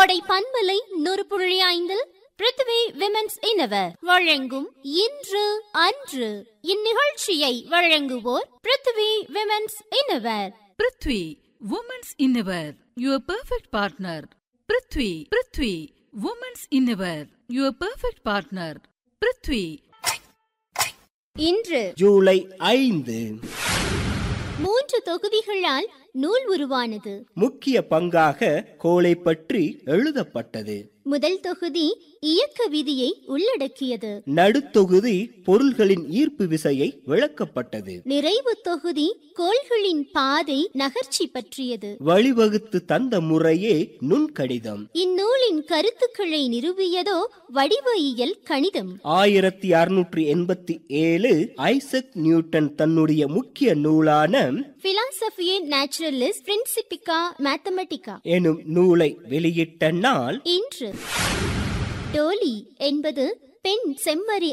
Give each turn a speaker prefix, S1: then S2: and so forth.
S1: கோடை பண்பலை நூறு புள்ளி ஐந்தில் பிருத்வி விமென்ஸ் இனவர் வழங்கும் இன்று அன்று இந்நிகழ்ச்சியை வழங்குவோர் Prithvi women's innerwear
S2: Prithvi women's innerwear your perfect partner Prithvi Prithvi women's innerwear your perfect partner Prithvi
S1: இன்று
S3: ஜூலை ஐந்து
S1: மூன்று தொகுதிகளால் நூல் உருவானது
S3: முக்கிய பங்காக கோளை பற்றி எழுதப்பட்டது
S1: முதல் தொகுதி இயக்க விதியை உள்ளடக்கியது
S3: நடுத்தொகுதி பொருள்களின் ஈர்ப்பு விசையை விளக்கப்பட்டது
S1: நிறைவு தொகுதி கோள்களின் பாதை நகர்ச்சி பற்றியது
S3: வழிவகுத்து தந்த முறையே நுண்கடிதம்
S1: இந்நூலின் கருத்துக்களை நிறுவியதோ வடிவயியல் கணிதம்
S3: ஆயிரத்தி அறுநூற்றி எண்பத்தி ஏழு ஐசக் நியூட்டன் தன்னுடைய முக்கிய நூலான
S1: பிலாசபியே நேச்சுரலிஸ் பிரின்சிபிகா மேத்தமெட்டிகா
S3: எனும் நூலை வெளியிட்ட நாள்
S1: இன்று டோலி என்பது பெண் செம்மறி